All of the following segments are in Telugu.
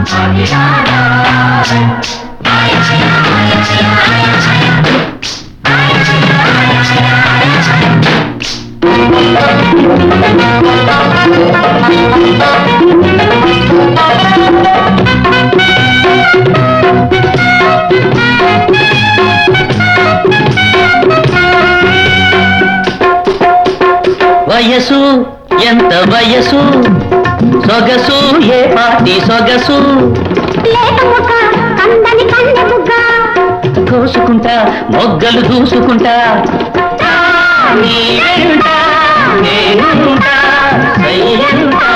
వయసు ఎంత వయసు సొగసు ఏ పాటి సొగసు లేత ముఖ కందని కన్నె బుగ్గ కోసుకుంటా మొగ్గలు దూసుకుంటా నీ వెంట నేనుంటా, సయ్యంటా.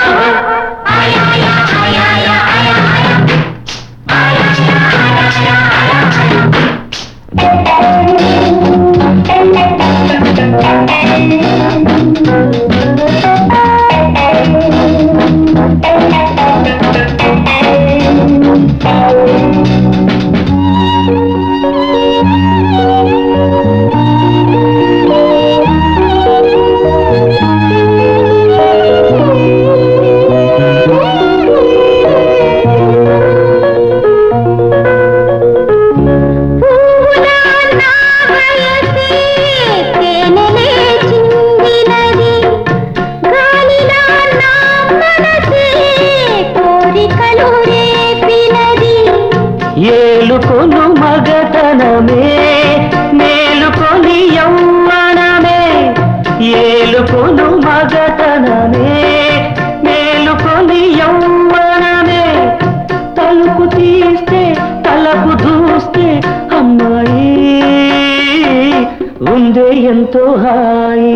పువ్వులా నా వయసే తేనెలే చిందినది గాలిలా నా మనసే కోరికలు రేపినది ఏలుకొను మగతనమే మేలుకొని యౌవనమే ఏలుకొను మగతనమే మేలుకొని యౌవనమే తలుపు తీస్తే తలకు దూస్తే అమ్మాయి ఉందే ఎంతో హాయి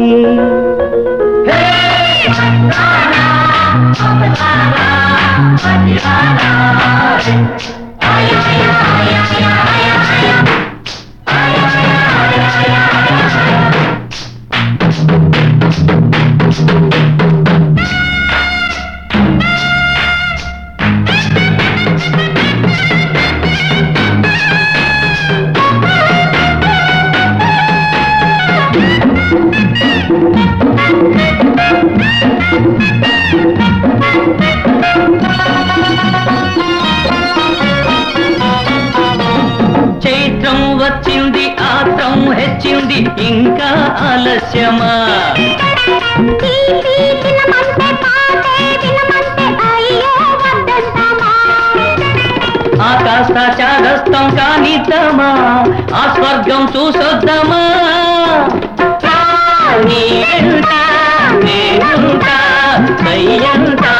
చైత్రం వచ్చింది ఆత్రం హెచ్చింది ఇంకా ఆలస్యమా తీపి తినమంటే పాటే వినమంటే అయ్యో వద్దంటామా ఆకాశ చాదస్తం కానిద్దామా ఆ స్వర్గం చూసొద్దామా రా, నీ వెంట నేనుంటా, దయ్యంటా.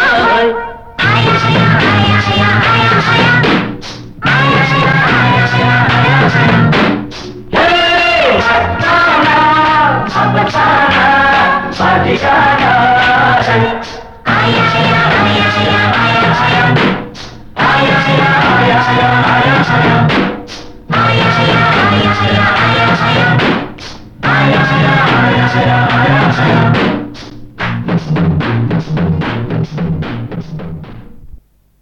హే, మస్తానా, అబ్బసానా, పదిగానా. ఆ